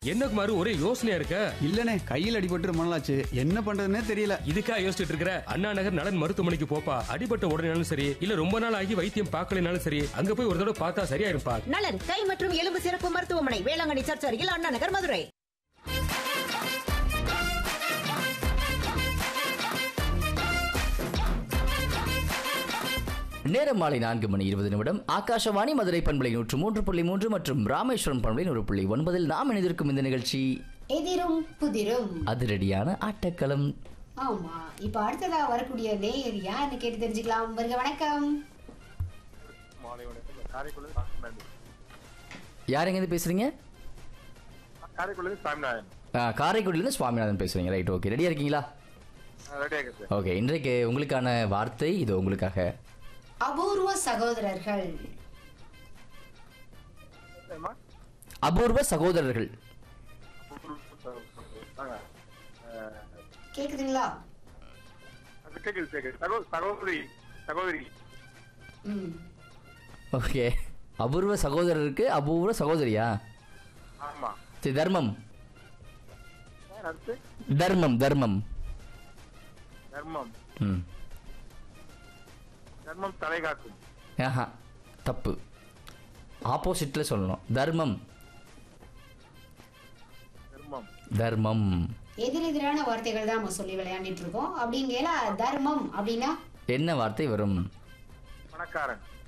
என்ன குமார் ஒரே யோசனையா இருக்க இல்லனே கையில் அடிபட்டு ரொம்ப நாளாச்சு என்ன பண்றதுன்னே தெரியல இதுக்கா யோசிச்சுட்டு இருக்கிற அண்ணா நகர் நலன் மருத்துவமனைக்கு போப்பா அடிபட்ட உடனேனாலும் சரி இல்ல ரொம்ப நாள் ஆகி வைத்தியம் பார்க்கலைனாலும் சரி அங்க போய் ஒரு தடவை பார்த்தா சரியா இருப்பா நலன் கை மற்றும் எலும்பு சிறப்பு மருத்துவமனை வேளாங்கண்ணி சர்ச் அருகில் அண்ணா நகர் மதுரை நேரம் மாலை நான்கு மணி இருபது நிமிடம் ஆகாஷவாணி மதுரை பண்பலை நூற்று மூன்று புள்ளி மூன்று மற்றும் ராமேஸ்வரம் பண்பலை நூறு புள்ளி ஒன்பதில் நாம் இணைந்திருக்கும் இந்த நிகழ்ச்சி எதிரும் புதிரும் அதிரடியான ஆட்டக்களம் ஆமா இப்ப அடுத்ததா வரக்கூடிய நேயர் யாருன்னு கேட்டு தெரிஞ்சுக்கலாம் வருக வணக்கம் மாலை வணக்கம் காரைக்குடி சாமிநாதன் யார் எங்கேருந்து பேசுறீங்க காரைக்குடி சாமிநாதன் ஆ, காரைக்குடியிலேருந்து சுவாமிநாதன் பேசுறீங்க ரைட் ஓகே ரெடியா இருக்கீங்களா ரெடியாக சார் ஓகே இன்றைக்கு உங்களுக்கான வார்த்தை இது உங்களுக்காக அபூர்வ சகோதரர்கள் ஏம்மா? அபூர்வ சகோதரர்கள் வாங்க. அஹ், கேக்குதுங்களா அது கேக்குது கேக்குது சகோ சகோதரி சகோதரி ம் ஓகே அபூர்வ சகோதரருக்கு அபூர்வ சகோதரியா ஆமா சரி தர்மம் சார் அடுத்து தர்மம் தர்மம் தர்மம் ம் தர்மம் தலை காக்கும் ஆஹா தப்பு ஆப்போசிட்டில் சொல்லணும் தர்மம் தர்மம் தர்மம் எதிரெதிரான வார்த்தைகள் தான் நம்ம சொல்லி விளையாண்டுட்டு இருக்கோம் அப்படிங்கல தர்மம் அப்படின்னா என்ன வார்த்தை வரும் பணக்காரன்